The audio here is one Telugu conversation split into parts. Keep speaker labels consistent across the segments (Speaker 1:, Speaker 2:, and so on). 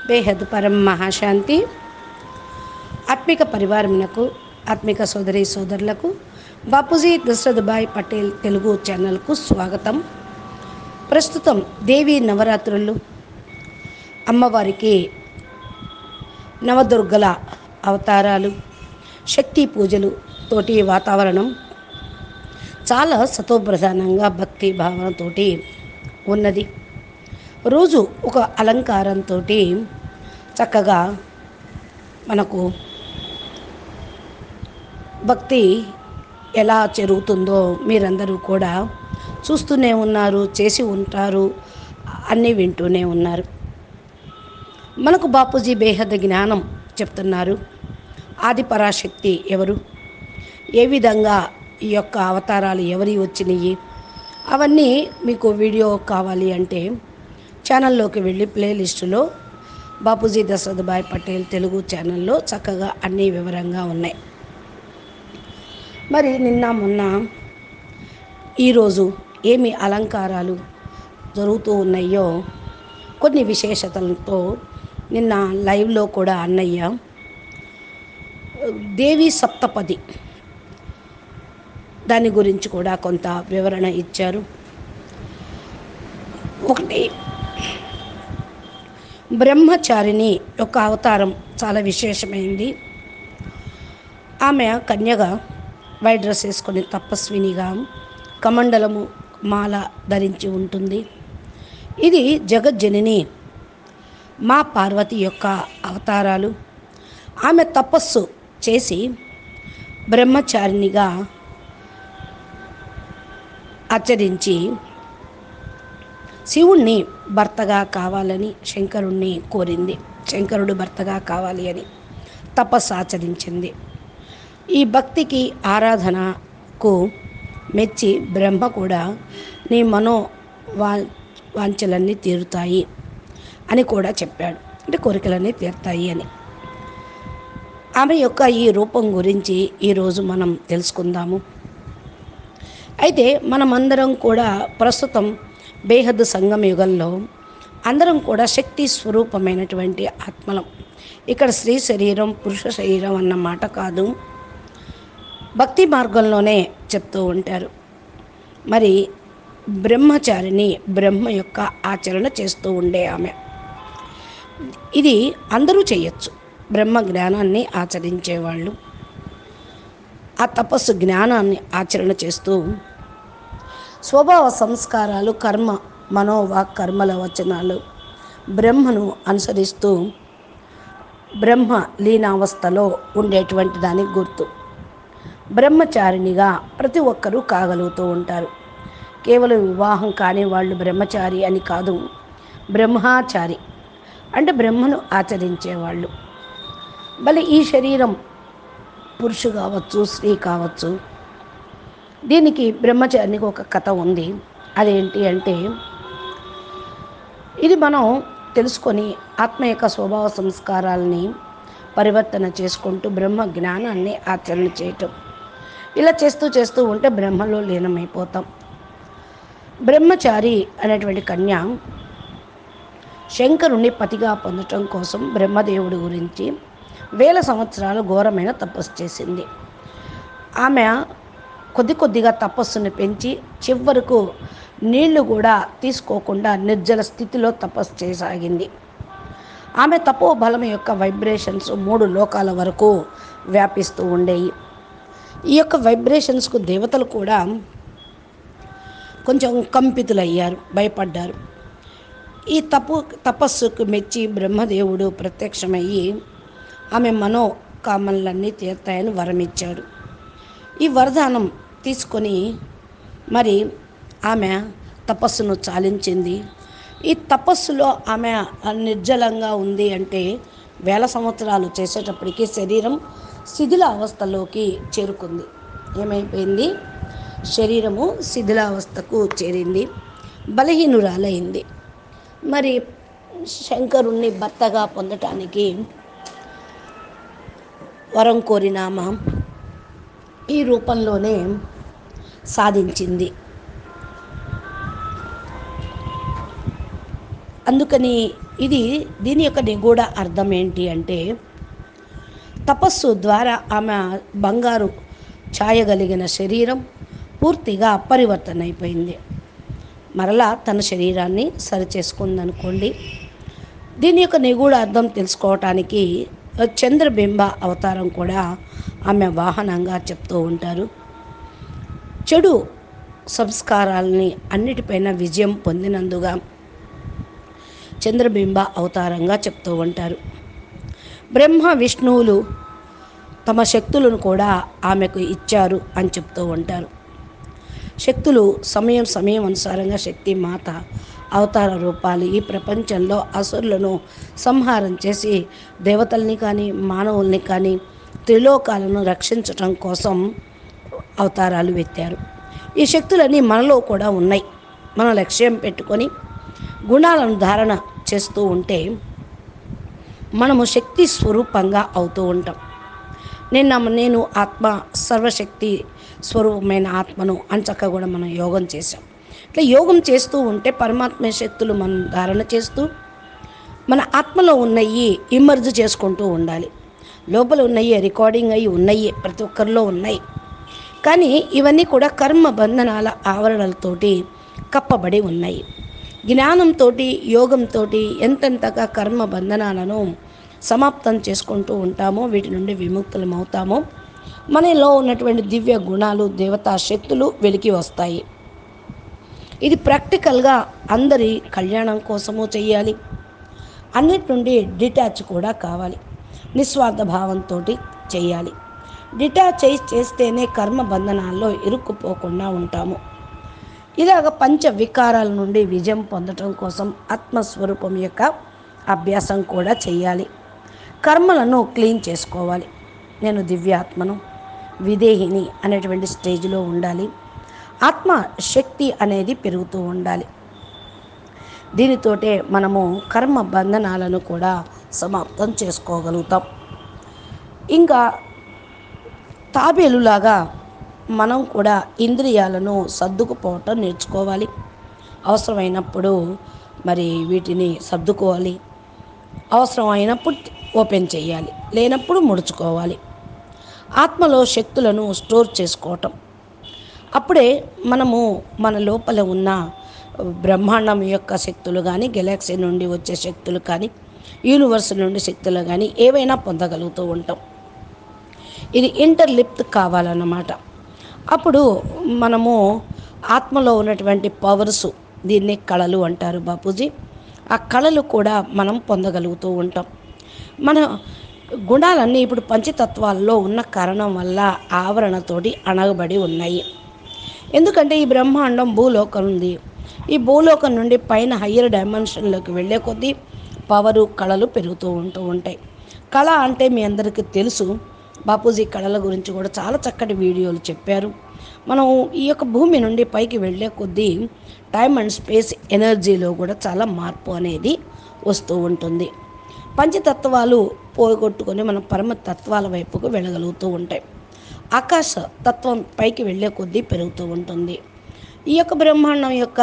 Speaker 1: బేహద్ పరం మహాశాంతి ఆత్మిక పరివారమునకు ఆత్మిక సోదరి సోదరులకు బాపూజీ దశరథభాయ్ పటేల్ తెలుగు ఛానల్కు స్వాగతం ప్రస్తుతం దేవి నవరాత్రులు అమ్మవారికి నవదుర్గల అవతారాలు శక్తి పూజలు తోటి వాతావరణం చాలా సతోప్రధానంగా భక్తి భావనతోటి ఉన్నది రోజు ఒక అలంకారంతో చక్కగా మనకు భక్తి ఎలా జరుగుతుందో మీరందరూ కూడా చూస్తూనే ఉన్నారు చేసి ఉంటారు అన్నీ వింటూనే ఉన్నారు మనకు బాపూజీ బేహద్ జ్ఞానం చెప్తున్నారు ఆది పరాశక్తి ఎవరు ఏ విధంగా ఈ యొక్క అవతారాలు ఎవరి వచ్చినాయి అవన్నీ మీకు వీడియో కావాలి అంటే ఛానల్లోకి వెళ్ళి ప్లేలిస్టులో బాపూజీ దశరథభాయ్ పటేల్ తెలుగు ఛానల్లో చక్కగా అన్నీ వివరంగా ఉన్నాయి మరి నిన్న మొన్న ఈరోజు ఏమి అలంకారాలు జరుగుతూ ఉన్నాయో కొన్ని విశేషతలతో నిన్న లైవ్లో కూడా అన్నయ్య దేవి సప్తపది దాని గురించి కూడా కొంత వివరణ ఇచ్చారు ఒకటి బ్రహ్మచారిని యొక్క అవతారం చాలా విశేషమైంది ఆమె కన్యగా వైట్ డ్రెస్ వేసుకొని తపస్వినిగా కమండలము మాల ధరించి ఉంటుంది ఇది జగజ్జనని మా పార్వతి యొక్క అవతారాలు ఆమె తపస్సు చేసి బ్రహ్మచారినిగా ఆచరించి శివుణ్ణి భర్తగా కావాలని శంకరుణ్ణి కోరింది శంకరుడు భర్తగా కావాలి అని తపస్సు ఆచరించింది ఈ భక్తికి ఆరాధనకు మెచ్చి బ్రహ్మ కూడా నీ మనో వా వాంఛలన్నీ తీరుతాయి అని కూడా చెప్పాడు అంటే కోరికలన్నీ తీరుతాయి అని ఆమె యొక్క ఈ రూపం గురించి ఈరోజు మనం తెలుసుకుందాము అయితే మనమందరం కూడా ప్రస్తుతం బేహద్ సంగమ యుగంలో అందరం కూడా శక్తి స్వరూపమైనటువంటి ఆత్మలం ఇక్కడ స్త్రీ శరీరం పురుష శరీరం అన్న మాట కాదు భక్తి మార్గంలోనే చెప్తూ ఉంటారు మరి బ్రహ్మచారిని బ్రహ్మ యొక్క ఆచరణ చేస్తూ ఉండే ఆమె ఇది అందరూ చేయొచ్చు బ్రహ్మ జ్ఞానాన్ని ఆచరించేవాళ్ళు ఆ తపస్సు జ్ఞానాన్ని ఆచరణ చేస్తూ స్వభావ సంస్కారాలు కర్మ మనోవాక్ కర్మల వచనాలు బ్రహ్మను అనుసరిస్తూ బ్రహ్మ లీనావస్థలో ఉండేటువంటి దానికి గుర్తు బ్రహ్మచారినిగా ప్రతి ఒక్కరూ కాగలుగుతూ ఉంటారు కేవలం వివాహం కాని వాళ్ళు బ్రహ్మచారి అని కాదు బ్రహ్మాచారి అంటే బ్రహ్మను ఆచరించేవాళ్ళు భలే ఈ శరీరం పురుషు కావచ్చు స్త్రీ కావచ్చు దీనికి బ్రహ్మచారికి ఒక కథ ఉంది అదేంటి అంటే ఇది మనం తెలుసుకొని ఆత్మ యొక్క స్వభావ సంస్కారాలని పరివర్తన చేసుకుంటూ బ్రహ్మ జ్ఞానాన్ని ఆచరణ చేయటం ఇలా చేస్తూ చేస్తూ ఉంటే బ్రహ్మలో లీనమైపోతాం బ్రహ్మచారి అనేటువంటి కన్య శంకరుణ్ణి పతిగా పొందటం కోసం బ్రహ్మదేవుడి గురించి వేల సంవత్సరాలు ఘోరమైన తపస్సు చేసింది ఆమె కొద్ది కొద్దిగా తపస్సును పెంచి చివరకు నీళ్లు కూడా తీసుకోకుండా నిర్జల స్థితిలో తపస్సు చేయసాగింది ఆమె తపో బలం యొక్క వైబ్రేషన్స్ మూడు లోకాల వరకు వ్యాపిస్తూ ఉండేవి ఈ యొక్క వైబ్రేషన్స్కు దేవతలు కూడా కొంచెం కంపితులయ్యారు భయపడ్డారు ఈ తపు తపస్సుకు మెచ్చి బ్రహ్మదేవుడు ప్రత్యక్షమయ్యి ఆమె మనో కామన్లన్నీ తీరుతాయని వరమిచ్చాడు ఈ వరదానం తీసుకొని మరి ఆమె తపస్సును చాలించింది ఈ తపస్సులో ఆమె నిర్జలంగా ఉంది అంటే వేల సంవత్సరాలు చేసేటప్పటికి శరీరం శిథిల అవస్థలోకి చేరుకుంది ఏమైపోయింది శరీరము శిథిలావస్థకు చేరింది బలహీనురాలైంది మరి శంకరుణ్ణి భర్తగా పొందటానికి వరం కోరినామ ఈ రూపంలోనే సాధించింది అందుకని ఇది దీని యొక్క నిగూఢ అర్థం ఏంటి అంటే తపస్సు ద్వారా ఆమె బంగారు ఛాయగలిగిన శరీరం పూర్తిగా పరివర్తన అయిపోయింది మరలా తన శరీరాన్ని సరిచేసుకుందనుకోండి దీని యొక్క నిగూఢ అర్థం తెలుసుకోవటానికి చంద్రబింబ అవతారం కూడా ఆమె వాహనంగా చెప్తూ ఉంటారు చెడు సంస్కారాలని అన్నిటిపైన విజయం పొందినందుగా చంద్రబింబ అవతారంగా చెప్తూ ఉంటారు బ్రహ్మ విష్ణువులు తమ శక్తులను కూడా ఆమెకు ఇచ్చారు అని చెప్తూ ఉంటారు శక్తులు సమయం సమయం అనుసారంగా శక్తి మాత అవతార రూపాలు ఈ ప్రపంచంలో అసురులను సంహారం చేసి దేవతల్ని కానీ మానవుల్ని కానీ త్రిలోకాలను రక్షించటం కోసం అవతారాలు ఎత్తారు ఈ శక్తులన్నీ మనలో కూడా ఉన్నాయి మన లక్ష్యం పెట్టుకొని గుణాలను ధారణ చేస్తూ ఉంటే మనము శక్తి స్వరూపంగా అవుతూ ఉంటాం నిన్న నేను ఆత్మ సర్వశక్తి స్వరూపమైన ఆత్మను అని చక్కగా కూడా మనం యోగం చేసాం ఇట్లా యోగం చేస్తూ ఉంటే పరమాత్మ శక్తులు మనం ధారణ చేస్తూ మన ఆత్మలో ఉన్నవి ఇమర్జ్ చేసుకుంటూ ఉండాలి లోపల ఉన్నాయి రికార్డింగ్ అయ్యి ఉన్నాయి ప్రతి ఒక్కరిలో ఉన్నాయి కానీ ఇవన్నీ కూడా కర్మ బంధనాల ఆవరణలతోటి కప్పబడి ఉన్నాయి జ్ఞానంతో యోగంతో ఎంతెంతగా కర్మ బంధనాలను సమాప్తం చేసుకుంటూ ఉంటామో వీటి నుండి విముక్తులం అవుతామో మనలో ఉన్నటువంటి దివ్య గుణాలు దేవతా శక్తులు వెలికి వస్తాయి ఇది ప్రాక్టికల్గా అందరి కళ్యాణం కోసము చేయాలి అన్నిటి నుండి డిటాచ్ కూడా కావాలి నిస్వార్థ భావంతో చేయాలి డిటాచ్ అయి చేస్తేనే కర్మ బంధనాల్లో ఇరుక్కుపోకుండా ఉంటాము ఇలాగ పంచ వికారాల నుండి విజయం పొందటం కోసం ఆత్మస్వరూపం యొక్క అభ్యాసం కూడా చేయాలి కర్మలను క్లీన్ చేసుకోవాలి నేను దివ్యాత్మను విదేహిని అనేటువంటి స్టేజ్లో ఉండాలి ఆత్మ శక్తి అనేది పెరుగుతూ ఉండాలి దీనితోటే మనము కర్మ బంధనాలను కూడా సమాప్తం చేసుకోగలుగుతాం ఇంకా తాబేలులాగా మనం కూడా ఇంద్రియాలను సర్దుకుపోవటం నేర్చుకోవాలి అవసరమైనప్పుడు మరి వీటిని సర్దుకోవాలి అవసరం అయినప్పుడు ఓపెన్ చేయాలి లేనప్పుడు ముడుచుకోవాలి ఆత్మలో శక్తులను స్టోర్ చేసుకోవటం అప్పుడే మనము మన లోపల ఉన్న బ్రహ్మాండం యొక్క శక్తులు కానీ గెలాక్సీ నుండి వచ్చే శక్తులు కానీ యూనివర్స్ నుండి శక్తులు కానీ ఏవైనా పొందగలుగుతూ ఉంటాం ఇది ఇంటర్లిప్ట్ కావాలన్నమాట అప్పుడు మనము ఆత్మలో ఉన్నటువంటి పవర్స్ దీన్ని కళలు అంటారు బాపూజీ ఆ కళలు కూడా మనం పొందగలుగుతూ ఉంటాం మన గుణాలన్నీ ఇప్పుడు పంచతత్వాల్లో ఉన్న కారణం వల్ల ఆవరణతోటి అణగబడి ఉన్నాయి ఎందుకంటే ఈ బ్రహ్మాండం భూలోకం ఉంది ఈ భూలోకం నుండి పైన హయ్యర్ డైమెన్షన్లోకి వెళ్ళే కొద్దీ పవరు కళలు పెరుగుతూ ఉంటూ ఉంటాయి కళ అంటే మీ అందరికీ తెలుసు బాపూజీ కళల గురించి కూడా చాలా చక్కటి వీడియోలు చెప్పారు మనం ఈ యొక్క భూమి నుండి పైకి వెళ్ళే కొద్దీ టైం అండ్ స్పేస్ ఎనర్జీలో కూడా చాలా మార్పు అనేది వస్తూ ఉంటుంది పంచతత్వాలు పోగొట్టుకొని మనం పరమ తత్వాల వైపుకు వెళ్ళగలుగుతూ ఉంటాయి ఆకాశ తత్వం పైకి వెళ్ళే కొద్దీ పెరుగుతూ ఉంటుంది ఈ యొక్క బ్రహ్మాండం యొక్క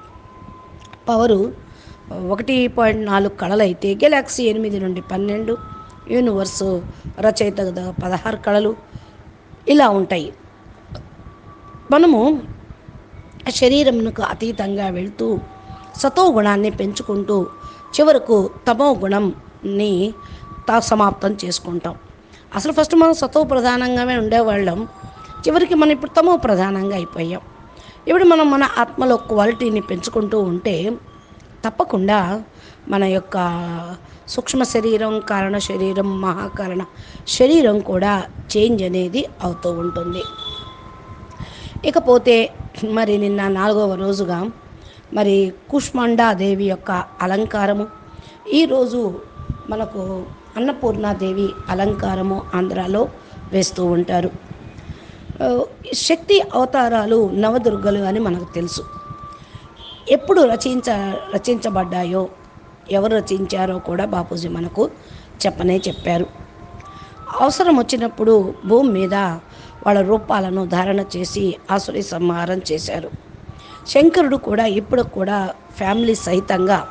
Speaker 1: పవరు ఒకటి పాయింట్ నాలుగు కళలు అయితే గెలాక్సీ ఎనిమిది నుండి పన్నెండు యూనివర్స్ రచయిత గల పదహారు కళలు ఇలా ఉంటాయి మనము శరీరమునకు అతీతంగా వెళ్తూ సతో గుణాన్ని పెంచుకుంటూ చివరకు తమో గుణంని తా సమాప్తం చేసుకుంటాం అసలు ఫస్ట్ మనం సతో ప్రధానంగానే ఉండేవాళ్ళం చివరికి మనం ఇప్పుడు తమో ప్రధానంగా అయిపోయాం ఇప్పుడు మనం మన ఆత్మలో క్వాలిటీని పెంచుకుంటూ ఉంటే తప్పకుండా మన యొక్క సూక్ష్మ శరీరం కారణ శరీరం మహాకారణ శరీరం కూడా చేంజ్ అనేది అవుతూ ఉంటుంది ఇకపోతే మరి నిన్న నాలుగవ రోజుగా మరి కుష్మండాదేవి యొక్క అలంకారము ఈరోజు మనకు అన్నపూర్ణాదేవి అలంకారము ఆంధ్రాలో వేస్తూ ఉంటారు ఆ, శక్తి అవతారాలు నవదుర్గలు అని మనకు తెలుసు ఎప్పుడు రచించ రచించబడ్డాయో ఎవరు రచించారో కూడా బాపూజీ మనకు చెప్పనే చెప్పారు అవసరం వచ్చినప్పుడు భూమి మీద వాళ్ళ రూపాలను ధారణ చేసి ఆసురి సంహారం చేశారు శంకరుడు కూడా ఇప్పుడు కూడా ఫ్యామిలీ సహితంగా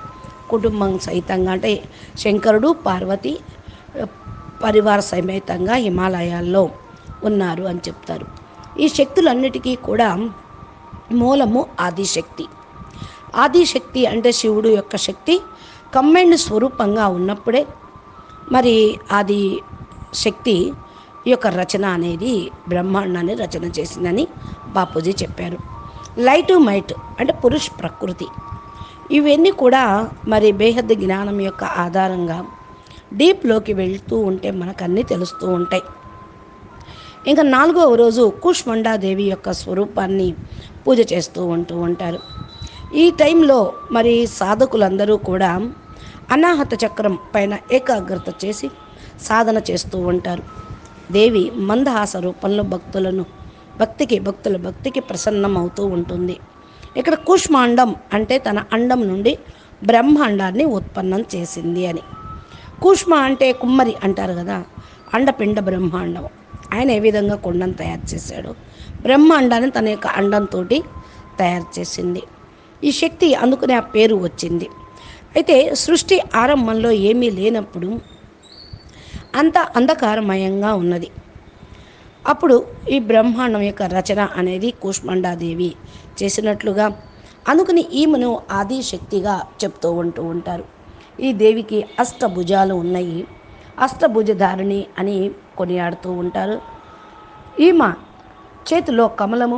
Speaker 1: కుటుంబం సహితంగా అంటే శంకరుడు పార్వతి పరివార సమేతంగా హిమాలయాల్లో ఉన్నారు అని చెప్తారు ఈ శక్తులన్నిటికీ కూడా మూలము ఆదిశక్తి ఆదిశక్తి అంటే శివుడు యొక్క శక్తి కంబైండ్ స్వరూపంగా ఉన్నప్పుడే మరి ఆది శక్తి ఈ యొక్క రచన అనేది బ్రహ్మాండాన్ని రచన చేసిందని బాపూజీ చెప్పారు లైటు మైట్ అంటే పురుష్ ప్రకృతి ఇవన్నీ కూడా మరి బేహద్ జ్ఞానం యొక్క ఆధారంగా డీప్లోకి వెళ్తూ ఉంటే మనకు అన్నీ తెలుస్తూ ఉంటాయి ఇంకా నాలుగవ రోజు కుష్మండాదేవి యొక్క స్వరూపాన్ని పూజ చేస్తూ ఉంటూ ఉంటారు ఈ టైంలో మరి సాధకులందరూ కూడా అనాహత చక్రం పైన ఏకాగ్రత చేసి సాధన చేస్తూ ఉంటారు దేవి మందహాస రూపంలో భక్తులను భక్తికి భక్తుల భక్తికి ప్రసన్నం అవుతూ ఉంటుంది ఇక్కడ కుష్మాండం అంటే తన అండం నుండి బ్రహ్మాండాన్ని ఉత్పన్నం చేసింది అని కూష్మ అంటే కుమ్మరి అంటారు కదా అండపిండ బ్రహ్మాండం ఆయన ఏ విధంగా కొండను తయారు చేశాడు బ్రహ్మాండాన్ని తన యొక్క అండంతో తయారు చేసింది ఈ శక్తి అందుకునే ఆ పేరు వచ్చింది అయితే సృష్టి ఆరంభంలో ఏమీ లేనప్పుడు అంత అంధకారమయంగా ఉన్నది అప్పుడు ఈ బ్రహ్మాండం యొక్క రచన అనేది కూష్మండాదేవి చేసినట్లుగా అందుకని ఈమెను ఆది శక్తిగా చెప్తూ ఉంటూ ఉంటారు ఈ దేవికి అష్టభుజాలు ఉన్నాయి అష్టభుజధారిణి అని కొనియాడుతూ ఉంటారు ఈమె చేతిలో కమలము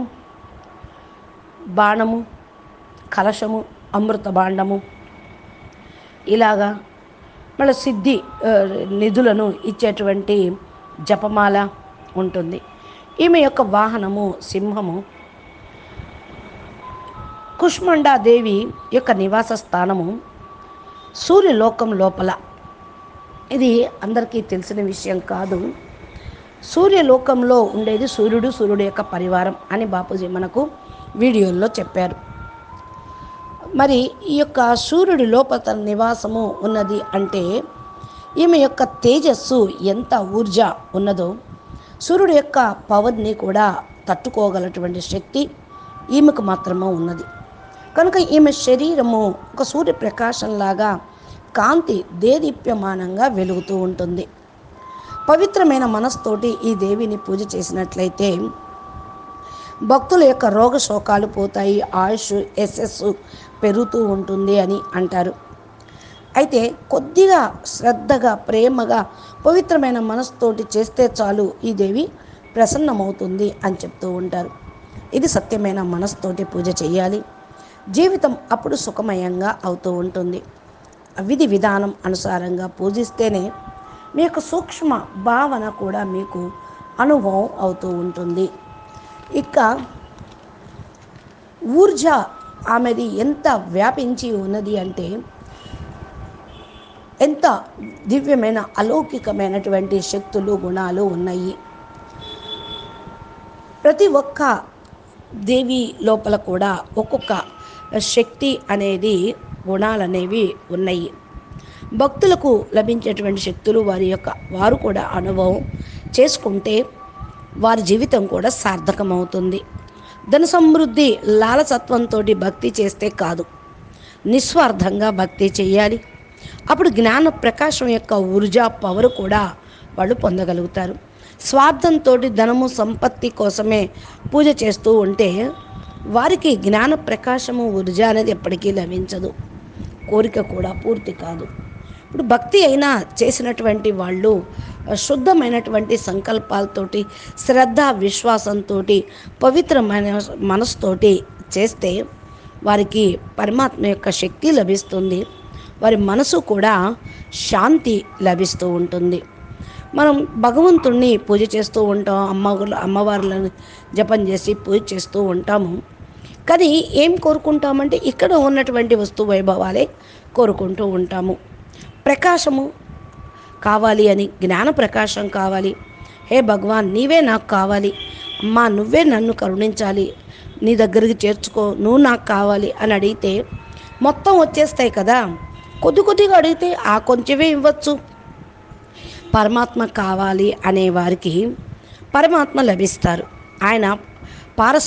Speaker 1: బాణము కలశము అమృత భాండము ఇలాగా మళ్ళీ సిద్ధి ఆ, నిధులను ఇచ్చేటువంటి జపమాల ఉంటుంది ఈమె యొక్క వాహనము సింహము కుష్మండాదేవి యొక్క నివాస స్థానము సూర్యలోకం లోపల ఇది అందరికీ తెలిసిన విషయం కాదు సూర్యలోకంలో ఉండేది సూర్యుడు సూర్యుడు యొక్క పరివారం అని బాపూజీ మనకు వీడియోల్లో చెప్పారు మరి ఈ యొక్క సూర్యుడి లోపల తన నివాసము ఉన్నది అంటే ఈమె యొక్క తేజస్సు ఎంత ఊర్జ ఉన్నదో సూర్యుడి యొక్క పవర్ని కూడా తట్టుకోగలటువంటి శక్తి ఈమెకు మాత్రమే ఉన్నది కనుక ఈమె శరీరము ఒక సూర్యప్రకాశంలాగా కాంతి దేదీప్యమానంగా వెలుగుతూ ఉంటుంది పవిత్రమైన మనస్తోటి ఈ దేవిని పూజ చేసినట్లయితే భక్తుల యొక్క రోగ శోకాలు పోతాయి ఆయుష్ యశస్సు పెరుగుతూ ఉంటుంది అని అంటారు అయితే కొద్దిగా శ్రద్ధగా ప్రేమగా పవిత్రమైన మనసుతోటి చేస్తే చాలు ఈ దేవి ప్రసన్నమవుతుంది అని చెప్తూ ఉంటారు ఇది సత్యమైన మనసుతోటి పూజ చేయాలి జీవితం అప్పుడు సుఖమయంగా అవుతూ ఉంటుంది విధి విధానం అనుసారంగా పూజిస్తేనే మీ యొక్క సూక్ష్మ భావన కూడా మీకు అనుభవం అవుతూ ఉంటుంది ఇక ఊర్జ ఆమెది ఎంత వ్యాపించి ఉన్నది అంటే ఎంత దివ్యమైన అలౌకికమైనటువంటి శక్తులు గుణాలు ఉన్నాయి ప్రతి ఒక్క దేవి లోపల కూడా ఒక్కొక్క శక్తి అనేది గుణాలు అనేవి ఉన్నాయి భక్తులకు లభించేటువంటి శక్తులు వారి యొక్క వారు కూడా అనుభవం చేసుకుంటే వారి జీవితం కూడా సార్థకమవుతుంది ధన సమృద్ధి లాలసత్వంతో భక్తి చేస్తే కాదు నిస్వార్థంగా భక్తి చేయాలి అప్పుడు జ్ఞాన ప్రకాశం యొక్క ఊర్జా పవర్ కూడా వాళ్ళు పొందగలుగుతారు స్వార్థంతో ధనము సంపత్తి కోసమే పూజ చేస్తూ ఉంటే వారికి జ్ఞాన ప్రకాశము ఊర్జా అనేది ఎప్పటికీ లభించదు కోరిక కూడా పూర్తి కాదు ఇప్పుడు భక్తి అయినా చేసినటువంటి వాళ్ళు శుద్ధమైనటువంటి సంకల్పాలతోటి శ్రద్ధ విశ్వాసంతో పవిత్రమైన మనసుతోటి చేస్తే వారికి పరమాత్మ యొక్క శక్తి లభిస్తుంది వారి మనసు కూడా శాంతి లభిస్తూ ఉంటుంది మనం భగవంతుణ్ణి పూజ చేస్తూ ఉంటాం అమ్మ అమ్మవార్లను జపం చేసి పూజ చేస్తూ ఉంటాము కానీ ఏం కోరుకుంటామంటే ఇక్కడ ఉన్నటువంటి వస్తు వైభవాలే కోరుకుంటూ ఉంటాము ప్రకాశము కావాలి అని జ్ఞాన ప్రకాశం కావాలి హే భగవాన్ నీవే నాకు కావాలి అమ్మా నువ్వే నన్ను కరుణించాలి నీ దగ్గరికి చేర్చుకో నువ్వు నాకు కావాలి అని అడిగితే మొత్తం వచ్చేస్తాయి కదా కొద్ది కొద్దిగా అడిగితే ఆ కొంచెమే ఇవ్వచ్చు పరమాత్మ కావాలి అనే వారికి పరమాత్మ లభిస్తారు ఆయన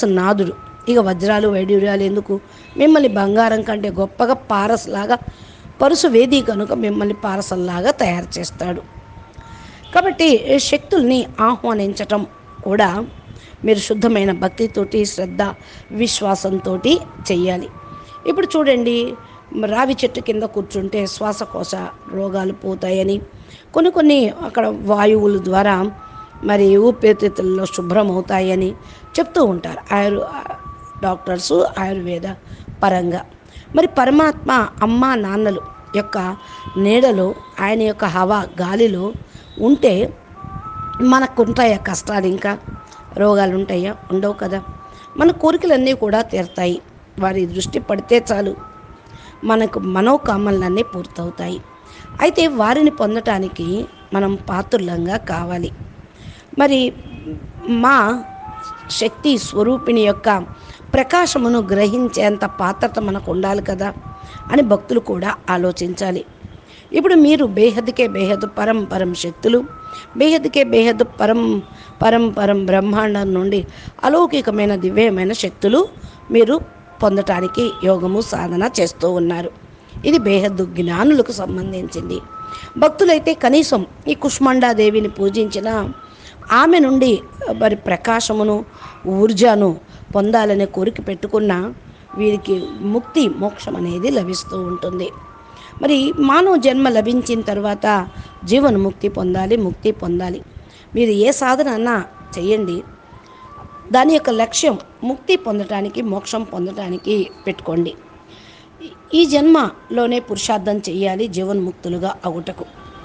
Speaker 1: పారసనాథుడు ఇక వజ్రాలు వైడూర్యాలు ఎందుకు మిమ్మల్ని బంగారం కంటే గొప్పగా పారస్లాగా పరుసు వేది కనుక మిమ్మల్ని పారసల్లాగా తయారు చేస్తాడు కాబట్టి శక్తుల్ని ఆహ్వానించటం కూడా మీరు శుద్ధమైన భక్తితోటి శ్రద్ధ విశ్వాసంతో చెయ్యాలి ఇప్పుడు చూడండి రావి చెట్టు కింద కూర్చుంటే శ్వాసకోశ రోగాలు పోతాయని కొన్ని కొన్ని అక్కడ వాయువుల ద్వారా మరి ఊపిరితిత్తుల్లో శుభ్రం అవుతాయని చెప్తూ ఉంటారు ఆయుర్ డాక్టర్స్ ఆయుర్వేద పరంగా మరి పరమాత్మ అమ్మ నాన్నలు యొక్క నీడలో ఆయన యొక్క హవా గాలిలో ఉంటే మనకు ఉంటాయా కష్టాలు ఇంకా రోగాలు ఉంటాయా ఉండవు కదా మన కోరికలన్నీ కూడా తీరుతాయి వారి దృష్టి పడితే చాలు మనకు మనోకామలన్నీ పూర్తవుతాయి అయితే వారిని పొందటానికి మనం పాత్రులంగా కావాలి మరి మా శక్తి స్వరూపిణి యొక్క ప్రకాశమును గ్రహించేంత పాత్రత మనకు ఉండాలి కదా అని భక్తులు కూడా ఆలోచించాలి ఇప్పుడు మీరు బేహద్కే బేహద్ పరం పరం శక్తులు బేహద్కే బేహద్ పరం పరం పరం బ్రహ్మాండం నుండి అలౌకికమైన దివ్యమైన శక్తులు మీరు పొందటానికి యోగము సాధన చేస్తూ ఉన్నారు ఇది బేహద్దు జ్ఞానులకు సంబంధించింది భక్తులైతే కనీసం ఈ కుష్మండాదేవిని పూజించిన ఆమె నుండి మరి ప్రకాశమును ఊర్జాను పొందాలనే కోరిక పెట్టుకున్న వీరికి ముక్తి మోక్షం అనేది లభిస్తూ ఉంటుంది మరి మానవ జన్మ లభించిన తర్వాత జీవన ముక్తి పొందాలి ముక్తి పొందాలి మీరు ఏ సాధన అన్నా చేయండి దాని యొక్క లక్ష్యం ముక్తి పొందటానికి మోక్షం పొందటానికి పెట్టుకోండి ఈ జన్మలోనే పురుషార్థం చేయాలి జీవన్ముక్తులుగా అగుటకు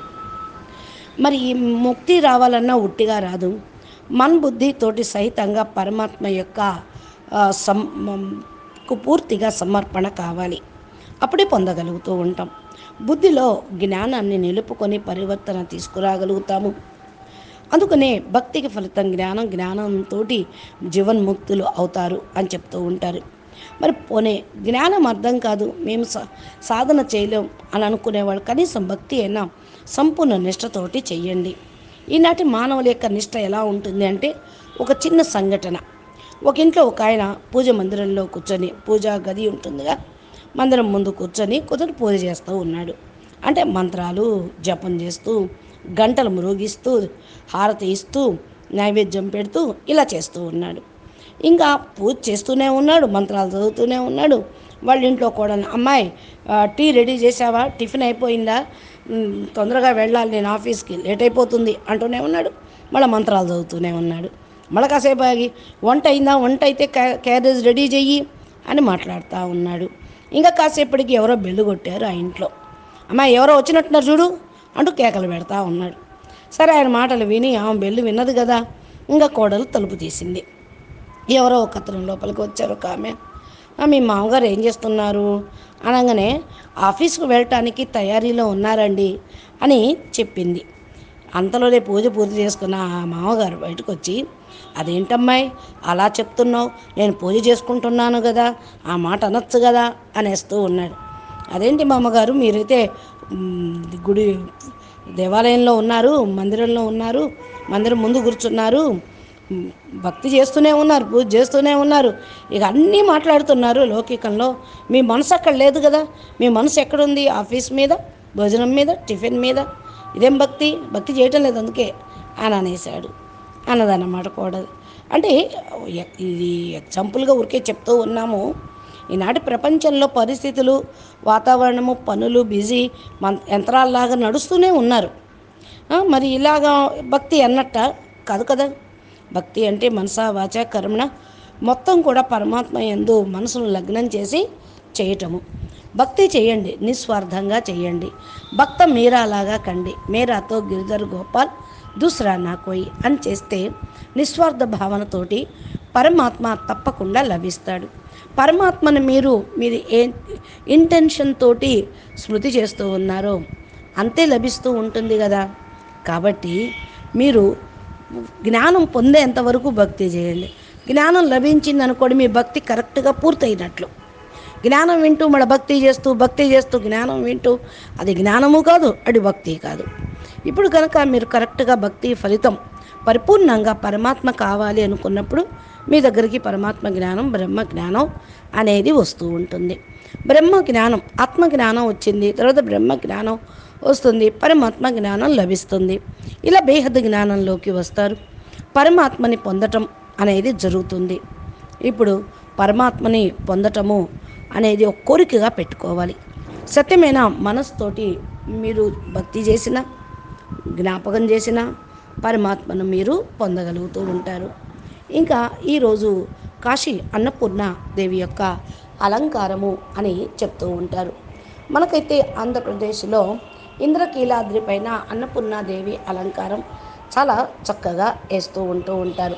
Speaker 1: మరి ఈ ముక్తి రావాలన్నా ఉట్టిగా రాదు మన బుద్ధితోటి సహితంగా పరమాత్మ యొక్క ఆ, సం మ- కు పూర్తిగా సమర్పణ కావాలి అప్పుడే పొందగలుగుతూ ఉంటాం బుద్ధిలో జ్ఞానాన్ని నిలుపుకొని పరివర్తన తీసుకురాగలుగుతాము అందుకనే భక్తికి ఫలితం జ్ఞానం జ్ఞానంతో జీవన్ముక్తులు అవుతారు అని చెప్తూ ఉంటారు మరి పోనీ జ్ఞానం అర్థం కాదు మేము సా సాధన చేయలేం అని అనుకునేవాళ్ళు కనీసం భక్తి అయినా సంపూర్ణ నిష్టతోటి చెయ్యండి ఈనాటి మానవుల యొక్క నిష్ట ఎలా ఉంటుంది అంటే ఒక చిన్న సంఘటన ఒక ఇంట్లో ఒక ఆయన పూజ మందిరంలో కూర్చొని పూజా గది ఉంటుందిగా మందిరం ముందు కూర్చొని కుదురు పూజ చేస్తూ ఉన్నాడు అంటే మంత్రాలు జపం చేస్తూ గంటలు మ్రోగిస్తూ హారతి ఇస్తూ నైవేద్యం పెడుతూ ఇలా చేస్తూ ఉన్నాడు ఇంకా పూజ చేస్తూనే ఉన్నాడు మంత్రాలు చదువుతూనే ఉన్నాడు వాళ్ళ ఇంట్లో కూడా అమ్మాయి ఆ, టీ రెడీ చేసావా టిఫిన్ అయిపోయిందా ఉమ్, తొందరగా వెళ్ళాలి నేను ఆఫీస్కి లేట్ అయిపోతుంది అంటూనే ఉన్నాడు మళ్ళీ మంత్రాలు చదువుతూనే ఉన్నాడు మళ్ళీ కాసేపు ఆగి వంట అయిందా వంట అయితే క్యా- క్యారేజ్ రెడీ చెయ్యి అని మాట్లాడుతూ ఉన్నాడు ఇంకా కాసేపటికి ఎవరో బెల్లు కొట్టారు ఆ ఇంట్లో అమ్మాయి ఎవరో వచ్చినట్టున్నారు చూడు అంటూ కేకలు పెడతా ఉన్నాడు సరే ఆయన మాటలు విని ఆమె బెల్లు విన్నది కదా ఇంకా కోడలు తలుపు తీసింది ఎవరో ఒక అతను లోపలికి వచ్చారు ఒక ఆమె "ఆ, మీ మామగారు ఏం చేస్తున్నారు అనగానే ఆఫీస్కు వెళ్ళటానికి తయారీలో ఉన్నారండి అని చెప్పింది అంతలోనే పూజ పూర్తి చేసుకున్న ఆ మామగారు బయటకు వచ్చి అదేంటమ్మాయి అలా చెప్తున్నావు నేను పూజ చేసుకుంటున్నాను కదా ఆ మాట అనొచ్చు కదా అనేస్తూ ఉన్నాడు అదేంటి మామగారు మీరైతే మ్, గుడి దేవాలయంలో ఉన్నారు మందిరంలో ఉన్నారు మందిరం ముందు కూర్చున్నారు మ్, భక్తి చేస్తూనే ఉన్నారు పూజ చేస్తూనే ఉన్నారు ఇక అన్నీ మాట్లాడుతున్నారు లౌకికంలో మీ మనసు అక్కడ లేదు కదా మీ మనసు ఎక్కడుంది ఆఫీస్ మీద భోజనం మీద టిఫిన్ మీద ఇదేం భక్తి భక్తి చేయటం లేదు అందుకే అని అనేసాడు అన్నదన్నమాట కోడలు అంటే ఎ- ఇది ఎగ్జాంపుల్గా ఊరికే చెప్తూ ఉన్నాము ఈనాటి ప్రపంచంలో పరిస్థితులు వాతావరణము పనులు బిజీ మన యంత్రాల్లాగా నడుస్తూనే ఉన్నారు ఆ, మరి ఇలాగా భక్తి అన్నట్ట కాదు కదా భక్తి అంటే మనసా వాచ కర్మణ మొత్తం కూడా పరమాత్మ ఎందు మనసును లగ్నం చేసి చేయటము భక్తి చేయండి నిస్వార్థంగా చేయండి భక్త మీరాలాగా కండి మీరాతో గిరిధర్ గోపాల్ దూసరా నా కోయి అని చేస్తే నిస్వార్థ భావనతోటి పరమాత్మ తప్పకుండా లభిస్తాడు పరమాత్మను మీరు మీరు ఏ ఇంటెన్షన్ తోటి స్మృతి చేస్తూ ఉన్నారో అంతే లభిస్తూ ఉంటుంది కదా కాబట్టి మీరు జ్ఞానం పొందేంత వరకు భక్తి చేయండి జ్ఞానం లభించింది అనుకోండి మీ భక్తి కరెక్ట్గా పూర్తయినట్లు జ్ఞానం వింటూ మన భక్తి చేస్తూ భక్తి చేస్తూ జ్ఞానం వింటూ అది జ్ఞానము కాదు అది భక్తి కాదు ఇప్పుడు కనుక మీరు కరెక్ట్గా భక్తి ఫలితం పరిపూర్ణంగా పరమాత్మ కావాలి అనుకున్నప్పుడు మీ దగ్గరికి పరమాత్మ జ్ఞానం బ్రహ్మ జ్ఞానం అనేది వస్తూ ఉంటుంది బ్రహ్మ జ్ఞానం ఆత్మ జ్ఞానం వచ్చింది తర్వాత బ్రహ్మ జ్ఞానం వస్తుంది పరమాత్మ జ్ఞానం లభిస్తుంది ఇలా బేహద్ జ్ఞానంలోకి వస్తారు పరమాత్మని పొందటం అనేది జరుగుతుంది ఇప్పుడు పరమాత్మని పొందటము అనేది ఒక కోరికగా పెట్టుకోవాలి సత్యమైన మనసుతోటి మీరు భక్తి చేసిన జ్ఞాపకం చేసిన పరమాత్మను మీరు పొందగలుగుతూ ఉంటారు ఇంకా ఈరోజు కాశీ అన్నపూర్ణ దేవి యొక్క అలంకారము అని చెప్తూ ఉంటారు మనకైతే ఆంధ్రప్రదేశ్లో ఇంద్రకీలాద్రి పైన అన్నపూర్ణాదేవి అలంకారం చాలా చక్కగా వేస్తూ ఉంటూ ఉంటారు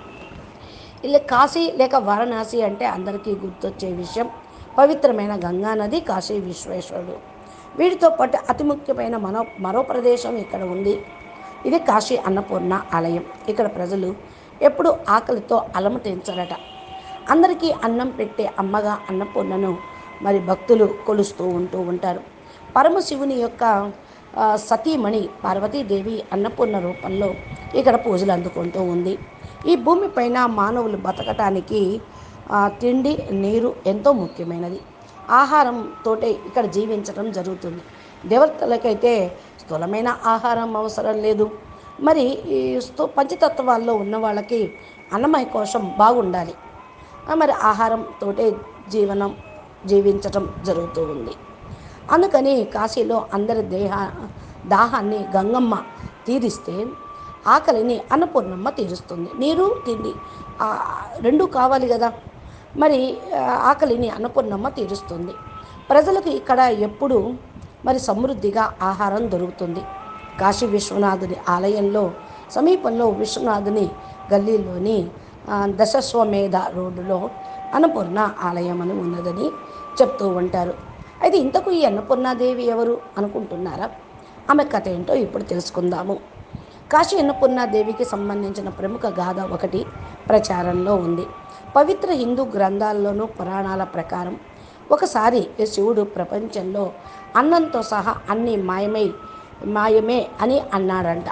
Speaker 1: ఇలా కాశీ లేక వారణాసి అంటే అందరికీ గుర్తొచ్చే విషయం పవిత్రమైన గంగా నది కాశీ విశ్వేశ్వరుడు వీటితో పాటు అతి ముఖ్యమైన మనో మరో ప్రదేశం ఇక్కడ ఉంది ఇది కాశీ అన్నపూర్ణ ఆలయం ఇక్కడ ప్రజలు ఎప్పుడు ఆకలితో అలమటించరట అందరికీ అన్నం పెట్టే అమ్మగా అన్నపూర్ణను మరి భక్తులు కొలుస్తూ ఉంటూ ఉంటారు పరమశివుని యొక్క ఆ, సతీమణి పార్వతీదేవి అన్నపూర్ణ రూపంలో ఇక్కడ పూజలు అందుకుంటూ ఉంది ఈ భూమిపైన మానవులు బతకటానికి ఆ, తిండి నీరు ఎంతో ముఖ్యమైనది ఆహారంతోటే ఇక్కడ జీవించడం జరుగుతుంది దేవతలకైతే స్థూలమైన ఆహారం అవసరం లేదు మరి ఈ స్థూ పంచతత్వాల్లో ఉన్న వాళ్ళకి అన్నమయ కోశం బాగుండాలి ఆ, మరి ఆహారంతోటే జీవనం జీవించటం జరుగుతూ ఉంది అందుకని కాశీలో అందరి దేహ దాహాన్ని గంగమ్మ తీరిస్తే ఆకలిని అన్నపూర్ణమ్మ తీరుస్తుంది నీరు తిండి ఆ, రెండు కావాలి కదా మరి ఆ, ఆకలిని అన్నపూర్ణమ్మ తీరుస్తుంది ప్రజలకు ఇక్కడ ఎప్పుడు మరి సమృద్ధిగా ఆహారం దొరుకుతుంది కాశీ విశ్వనాథుని ఆలయంలో సమీపంలో విశ్వనాథుని గల్లీలోని ఆ, దశస్వమేధ రోడ్డులో అన్నపూర్ణ ఆలయం అని ఉన్నదని చెప్తూ ఉంటారు అయితే ఇంతకు ఈ అన్నపూర్ణాదేవి ఎవరు అనుకుంటున్నారా ఆమె కథ ఏంటో ఇప్పుడు తెలుసుకుందాము కాశీ అన్నపూర్ణాదేవికి సంబంధించిన ప్రముఖ గాథ ఒకటి ప్రచారంలో ఉంది పవిత్ర హిందూ గ్రంథాల్లోనూ పురాణాల ప్రకారం ఒకసారి శివుడు ప్రపంచంలో అన్నంతో సహా అన్నీ మాయమై మాయమే అని అన్నాడంట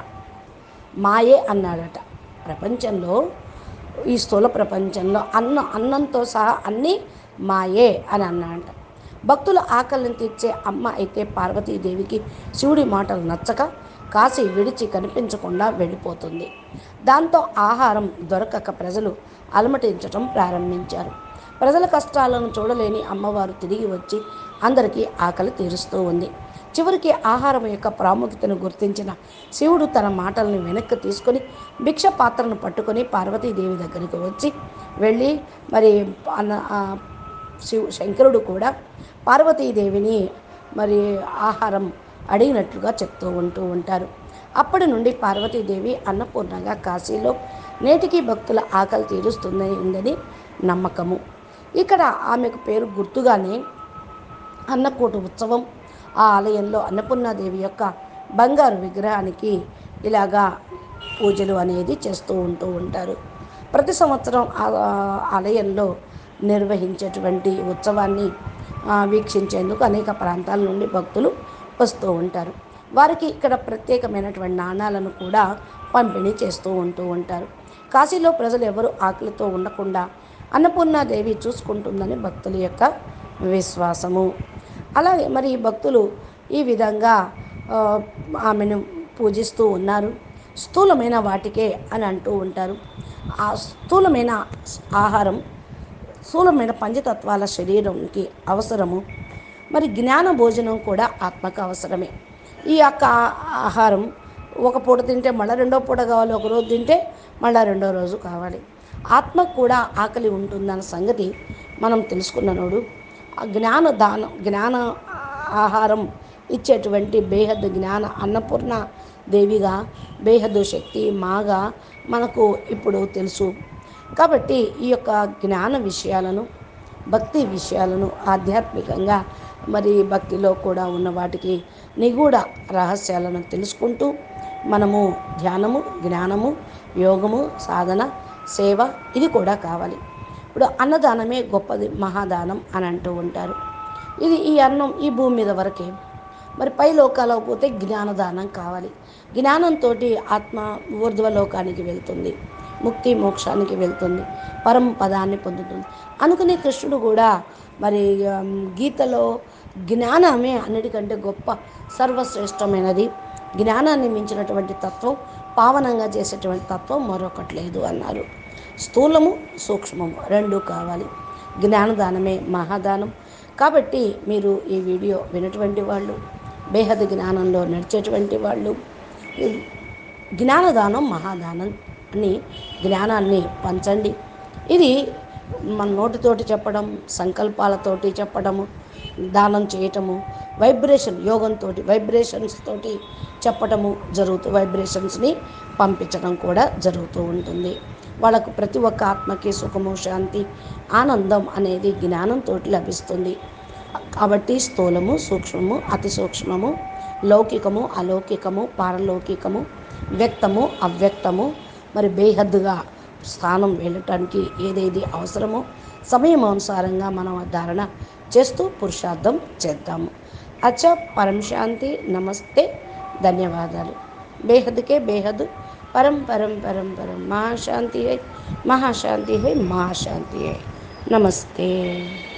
Speaker 1: మాయే అన్నాడట ప్రపంచంలో ఈ స్థూల ప్రపంచంలో అన్న అన్నంతో సహా అన్నీ మాయే అని అన్నాడంట భక్తుల ఆకలిని తీర్చే అమ్మ అయితే పార్వతీదేవికి శివుడి మాటలు నచ్చక కాశీ విడిచి కనిపించకుండా వెళ్ళిపోతుంది దాంతో ఆహారం దొరకక ప్రజలు అలమటించటం ప్రారంభించారు ప్రజల కష్టాలను చూడలేని అమ్మవారు తిరిగి వచ్చి అందరికీ ఆకలి తీరుస్తూ ఉంది చివరికి ఆహారం యొక్క ప్రాముఖ్యతను గుర్తించిన శివుడు తన మాటలను వెనక్కి తీసుకొని భిక్ష పాత్రను పట్టుకొని పార్వతీదేవి దగ్గరికి వచ్చి వెళ్ళి మరి అన్న ఆ శివ శంకరుడు కూడా పార్వతీదేవిని మరి ఆహారం అడిగినట్లుగా చెప్తూ ఉంటూ ఉంటారు అప్పటి నుండి పార్వతీదేవి అన్నపూర్ణగా కాశీలో నేటికి భక్తుల ఆకలి తీరుస్తుందని ఉందని నమ్మకము ఇక్కడ ఆమెకు పేరు గుర్తుగానే అన్నకూట ఉత్సవం ఆ ఆలయంలో అన్నపూర్ణాదేవి యొక్క బంగారు విగ్రహానికి ఇలాగా పూజలు అనేది చేస్తూ ఉంటూ ఉంటారు ప్రతి సంవత్సరం ఆ ఆ ఆలయంలో నిర్వహించేటువంటి ఉత్సవాన్ని ఆ, వీక్షించేందుకు అనేక ప్రాంతాల నుండి భక్తులు వస్తూ ఉంటారు వారికి ఇక్కడ ప్రత్యేకమైనటువంటి నాణాలను కూడా పంపిణీ చేస్తూ ఉంటూ ఉంటారు కాశీలో ప్రజలు ఎవరు ఆకలితో ఉండకుండా అన్నపూర్ణాదేవి చూసుకుంటుందని భక్తుల యొక్క విశ్వాసము అలాగే మరి ఈ భక్తులు ఈ విధంగా ఆ, ఆమెను పూజిస్తూ ఉన్నారు స్థూలమైన వాటికే అని అంటూ ఉంటారు ఆ స్థూలమైన ఆహారం స్థూలమైన పంచతత్వాల శరీరంకి అవసరము మరి జ్ఞాన భోజనం కూడా ఆత్మకు అవసరమే ఈ యొక్క ఆహారం ఒక పూట తింటే మళ్ళీ రెండో పూట కావాలి ఒక రోజు తింటే మళ్ళీ రెండో రోజు కావాలి ఆత్మకు కూడా ఆకలి ఉంటుందన్న సంగతి మనం తెలుసుకున్ననోడు ఆ జ్ఞాన దానం జ్ఞాన ఆహారం ఇచ్చేటువంటి బేహద్ జ్ఞాన అన్నపూర్ణ దేవిగా బేహద్దు శక్తి మాగా మనకు ఇప్పుడు తెలుసు కాబట్టి ఈ యొక్క జ్ఞాన విషయాలను భక్తి విషయాలను ఆధ్యాత్మికంగా మరి భక్తిలో కూడా ఉన్న వాటికి నిగూఢ రహస్యాలను తెలుసుకుంటూ మనము ధ్యానము జ్ఞానము యోగము సాధన సేవ ఇది కూడా కావాలి ఇప్పుడు అన్నదానమే గొప్పది మహాదానం అని అంటూ ఉంటారు ఇది ఈ అన్నం ఈ భూమి మీద వరకే మరి పై లోకాలకు పోతే జ్ఞానదానం కావాలి జ్ఞానంతో ఆత్మ ఊర్ధ్వలోకానికి వెళ్తుంది ముక్తి మోక్షానికి వెళ్తుంది పరమ పదాన్ని పొందుతుంది అనుకునే కృష్ణుడు కూడా మరి ఆమ్, గీతలో జ్ఞానమే అన్నిటికంటే గొప్ప సర్వశ్రేష్టమైనది జ్ఞానాన్ని మించినటువంటి తత్వం పావనంగా చేసేటువంటి తత్వం మరొకటి లేదు అన్నారు స్థూలము సూక్ష్మము రెండు కావాలి జ్ఞానదానమే మహాదానం కాబట్టి మీరు ఈ వీడియో వినటువంటి వాళ్ళు బేహద్ జ్ఞానంలో నడిచేటువంటి వాళ్ళు ఈ జ్ఞానదానం మహాదానం అని జ్ఞానాన్ని పంచండి ఇది మన నోటితోటి చెప్పడం సంకల్పాలతోటి చెప్పడము దానం చేయటము వైబ్రేషన్ యోగంతో వైబ్రేషన్స్ తోటి చెప్పటము జరుగుతూ వైబ్రేషన్స్ని పంపించడం కూడా జరుగుతూ ఉంటుంది వాళ్ళకు ప్రతి ఒక్క ఆత్మకి సుఖము శాంతి ఆనందం అనేది జ్ఞానంతో లభిస్తుంది కాబట్టి స్థూలము సూక్ష్మము అతి సూక్ష్మము లౌకికము అలౌకికము పారలౌకికము వ్యక్తము అవ్యక్తము మరి బేహద్దుగా స్థానం వెళ్ళటానికి ఏదేది అవసరమో సమయం అనుసారంగా మనం ఆ ధారణ చేస్తూ పురుషార్థం చేద్దాము అచ్చా పరం శాంతి నమస్తే ధన్యవాదాలు బేహద్కే బేహద్ పరం పరం పరం పరం మహాశాంతి హై మహాశాంతి హై మహాశాంతి హై నమస్తే